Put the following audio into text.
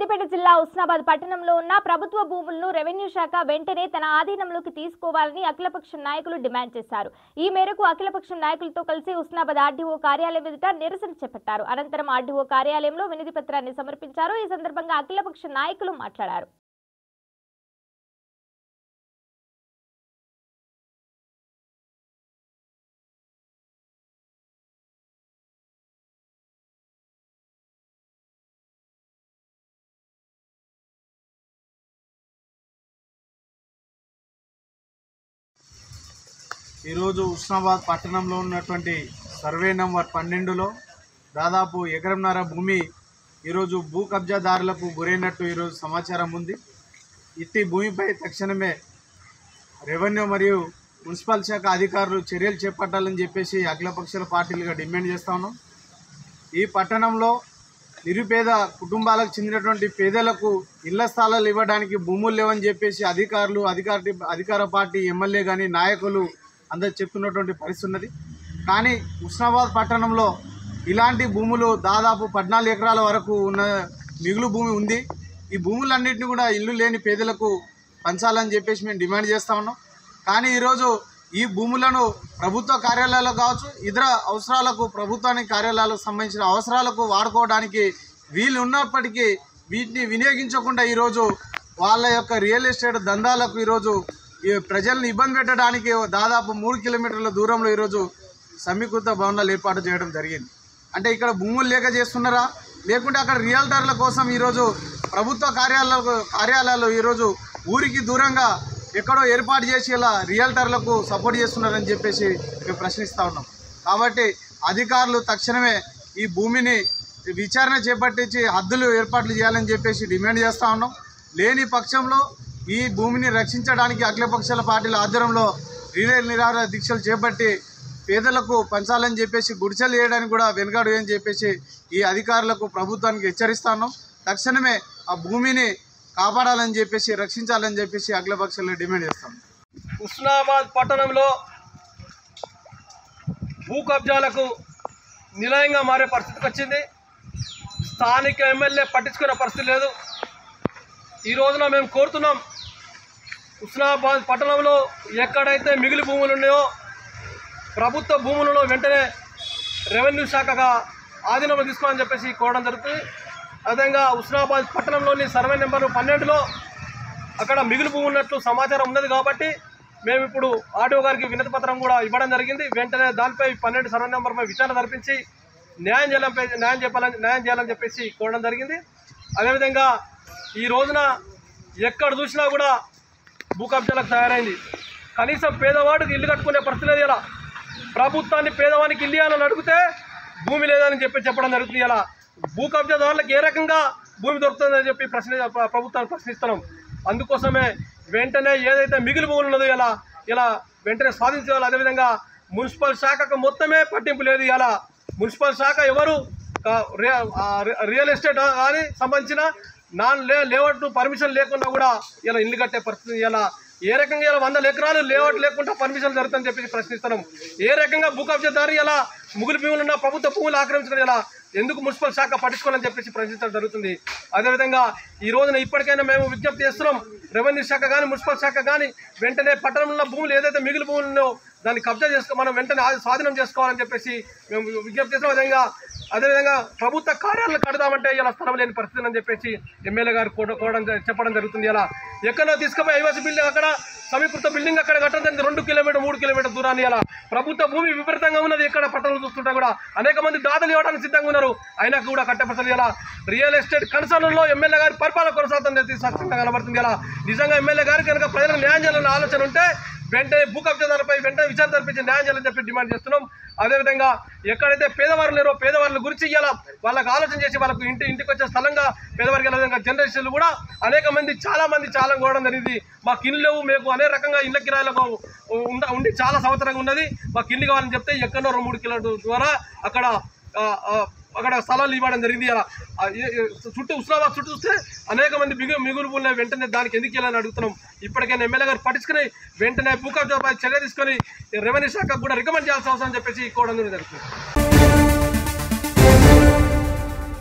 సిద్దిపేట జిల్లా ఉస్నాబాద్ పట్టణంలో ఉన్న ప్రభుత్వ భూములను రెవెన్యూ శాఖ వెంటనే తన ఆధీనంలోకి తీసుకోవాలని అఖిలపక్షం నాయకులు డిమాండ్ చేశారు ఈ మేరకు అఖిలపక్షం నాయకులతో కలిసి ఉస్నాబాద్ ఆర్డీఓ కార్యాలయం ఎదుట నిరసన చేపట్టారు అనంతరం ఆర్డీఓ కార్యాలయంలో వినతి పత్రాన్ని సమర్పించారు ఈ సందర్భంగా అఖిలపక్ష నాయకులు మాట్లాడారు ఈరోజు ఉస్నాబాద్ పట్టణంలో ఉన్నటువంటి సర్వే నంబర్ పన్నెండులో దాదాపు ఎకరంన్నర భూమి ఈరోజు భూ కబ్జాదారులకు గురైనట్టు ఈరోజు సమాచారం ఉంది ఇట్టి భూమిపై తక్షణమే రెవెన్యూ మరియు మున్సిపల్ శాఖ అధికారులు చర్యలు చేపట్టాలని చెప్పేసి అఖిలపక్షాల పార్టీలుగా డిమాండ్ చేస్తా ఉన్నాం ఈ పట్టణంలో నిరుపేద కుటుంబాలకు చెందినటువంటి పేదలకు ఇళ్ల స్థలాలు ఇవ్వడానికి భూములు లేవని చెప్పేసి అధికారులు అధికార అధికార పార్టీ ఎమ్మెల్యే కానీ నాయకులు అందరు చెప్తున్నటువంటి పరిస్థితి ఉన్నది కానీ ఉస్నాబాద్ పట్టణంలో ఇలాంటి భూములు దాదాపు పద్నాలుగు ఎకరాల వరకు ఉన్న మిగులు భూమి ఉంది ఈ భూములన్నింటినీ కూడా ఇల్లు లేని పేదలకు పంచాలని చెప్పేసి మేము డిమాండ్ చేస్తా ఉన్నాం కానీ ఈరోజు ఈ భూములను ప్రభుత్వ కార్యాలయాలు కావచ్చు ఇతర అవసరాలకు ప్రభుత్వానికి కార్యాలయాలకు సంబంధించిన అవసరాలకు వాడుకోవడానికి వీలు ఉన్నప్పటికీ వీటిని వినియోగించకుండా ఈరోజు వాళ్ళ యొక్క రియల్ ఎస్టేట్ దందాలకు ఈరోజు ఈ ప్రజల్ని ఇబ్బంది పెట్టడానికి దాదాపు మూడు కిలోమీటర్ల దూరంలో ఈరోజు సమీకృత భవనాలు ఏర్పాటు చేయడం జరిగింది అంటే ఇక్కడ భూములు లేక చేస్తున్నారా లేకుంటే అక్కడ రియల్టర్ల కోసం ఈరోజు ప్రభుత్వ కార్యాలయాలకు కార్యాలయాలు ఈరోజు ఊరికి దూరంగా ఎక్కడో ఏర్పాటు చేసి ఇలా రియల్టర్లకు సపోర్ట్ చేస్తున్నారని చెప్పేసి మేము ప్రశ్నిస్తూ ఉన్నాం కాబట్టి అధికారులు తక్షణమే ఈ భూమిని విచారణ చేపట్టించి హద్దులు ఏర్పాట్లు చేయాలని చెప్పేసి డిమాండ్ చేస్తూ ఉన్నాం లేని పక్షంలో ఈ భూమిని రక్షించడానికి అఖిలపక్షాల పార్టీల ఆధ్వర్యంలో రిలే నిరాహార దీక్షలు చేపట్టి పేదలకు పంచాలని చెప్పేసి గుడిసెలు వేయడానికి కూడా వెనుకాడు అని చెప్పేసి ఈ అధికారులకు ప్రభుత్వానికి హెచ్చరిస్తాను తక్షణమే ఆ భూమిని కాపాడాలని చెప్పేసి రక్షించాలని చెప్పేసి అఖిలపక్షాలు డిమాండ్ చేస్తాం ఉస్నాబాద్ పట్టణంలో భూ కబ్జాలకు నిలయంగా మారే పరిస్థితికి వచ్చింది స్థానిక ఎమ్మెల్యే పట్టించుకునే పరిస్థితి లేదు ఈ రోజున మేము కోరుతున్నాం ఉస్నాబాద్ పట్టణంలో ఎక్కడైతే మిగిలి భూములు ఉన్నాయో ప్రభుత్వ భూములను వెంటనే రెవెన్యూ శాఖగా ఆధీనంలో తీసుకోవాలని చెప్పేసి కోరడం జరుగుతుంది అదేవిధంగా ఉస్నాబాద్ పట్టణంలోని సర్వే నెంబర్ పన్నెండులో అక్కడ మిగులు భూమి ఉన్నట్లు సమాచారం ఉన్నది కాబట్టి మేము ఇప్పుడు ఆర్డీఓ గారికి వినతి పత్రం కూడా ఇవ్వడం జరిగింది వెంటనే దానిపై పన్నెండు సర్వే నెంబర్పై విచారణ జరిపించి న్యాయం చేయాలని న్యాయం చేయాలని న్యాయం చేయాలని చెప్పేసి కోరడం జరిగింది అదేవిధంగా ఈ రోజున ఎక్కడ చూసినా కూడా భూ కబ్జాలకు తయారైంది కనీసం పేదవాడికి ఇల్లు కట్టుకునే పరిస్థితి లేదు ఇలా ప్రభుత్వాన్ని పేదవానికి ఇల్లు ఇవ్వాలని అడిగితే భూమి లేదని చెప్పి చెప్పడం జరుగుతుంది ఇలా భూ కబ్జాదారులకు ఏ రకంగా భూమి దొరుకుతుందని చెప్పి ప్రశ్న ప్ర- ప్రభుత్వాన్ని ప్రశ్నిస్తున్నాం అందుకోసమే వెంటనే ఏదైతే మిగిలి భూములు ఉన్నదో ఇలా ఇలా వెంటనే సాధించాలి అదేవిధంగా మున్సిపల్ శాఖకు మొత్తమే పట్టింపు లేదు ఇలా మున్సిపల్ శాఖ ఎవరు కా- రి- ఆ రి- రియల్ ఎస్టేట్ కానీ సంబంధించిన నాన్ లే లేఅవుట్ పర్మిషన్ లేకుండా కూడా ఇలా ఇల్లు కట్టే పరిస్థితి ఇలా ఏ రకంగా ఇలా వందల ఎకరాలు లేఅవుట్ లేకుండా పర్మిషన్ జరుగుతుందని చెప్పి ప్రశ్నిస్తున్నాం ఏ రకంగా భూ కబ్జాదారు ఇలా ముగులు భూములు ఉన్న ప్రభుత్వ భూములు ఆక్రమించడం ఇలా ఎందుకు మున్సిపల్ శాఖ పట్టించుకోవాలని చెప్పేసి ప్రశ్నించడం జరుగుతుంది అదేవిధంగా ఈ రోజున ఇప్పటికైనా మేము విజ్ఞప్తి చేస్తున్నాం రెవెన్యూ శాఖ కానీ మున్సిపల్ శాఖ కానీ వెంటనే పట్టణంలో ఉన్న భూములు ఏదైతే మిగిలి భూములు ఉన్నాయో దాన్ని కబ్జా చేసుకో మనం వెంటనే ఆ- స్వాధీనం చేసుకోవాలని చెప్పేసి మేము విజ్ఞప్తి చేస్తున్నాం అదేవిధంగా అదేవిధంగా ప్రభుత్వ కార్యాలయాలు కడదామంటే ఇలా స్థలం లేని పరిస్థితి అని చెప్పేసి ఎమ్మెల్యే గారు కోడ- కోరడం జ- చెప్పడం జరుగుతుంది ఇలా ఎక్కడో తీసుకుపోయి ఐవాసి బిల్డింగ్ అక్కడ సమీకృత బిల్డింగ్ అక్కడ కట్టడం జరిగింది రెండు కిలోమీటర్ మూడు కిలోమీటర్ దూరాన్ని ఇలా ప్రభుత్వ భూమి విపరీతంగా ఉన్నది ఇక్కడ పట్టణంలో చూస్తుంటా కూడా అనేక మంది దాతలు ఇవ్వడానికి సిద్ధంగా ఉన్నారు అయినా కూడా కట్టపడుతుంది ఇలా రియల్ ఎస్టేట్ కన్సర్న్లో ఎమ్మెల్యే గారి పరిపాలన కొనసాగుతుంది స్పష్టంగా కనబడుతుంది ఇలా నిజంగా ఎమ్మెల్యే గారికి కనుక ప్రజలకు న్యాయం చేయాలనే ఆలోచన ఉంటే వెంటనే భూ కబ్జాదారులపై వెంటనే విచారణ జరిపించి న్యాయం చేయాలని చెప్పి డిమాండ్ చేస్తున్నాం అదేవిధంగా ఎక్కడైతే పేదవారు లేరో పేదవాళ్ళ గురించి ఇవ్వాలా వాళ్ళకి ఆలోచన చేసి వాళ్ళకు ఇంటి ఇంటికి వచ్చే స్థలంగా పేదవారికి వెళ్ళే విధంగా జనరేషన్లు కూడా అనేక మంది చాలా మంది చాలా కోవడం జరిగింది మాకు ఇల్లు లేవు మేము అనేక రకంగా ఇళ్ళ కిరాయిలకు ఉండ ఉండి చాలా సంవత్సరంగా ఉన్నది మాకు ఇల్లు కావాలని చెప్తే ఎక్కడో రెండు మూడు కిలోమీటర్ల ద్వారా అక్కడ ఆ, ఆ, అక్కడ స్థలాలు ఇవ్వడం జరిగింది అలా ఆ, ఏ- ఏ- చుట్టూ ఉస్లాబాద్ చుట్టూ చూస్తే అనేక మంది మిగు మిగులు ఉన్నాయి వెంటనే దానికి ఎందుకు వెళ్ళాలని అడుగుతున్నాం ఇప్పటికైనా ఎమ్మెల్యే గారు పట్టించుకుని వెంటనే భూకబ్జాపై చర్య తీసుకొని రెవెన్యూ శాఖకు కూడా రికమెండ్ చేయాల్సిన అవసరం అని చెప్పేసి కోవడం జరుగుతుంది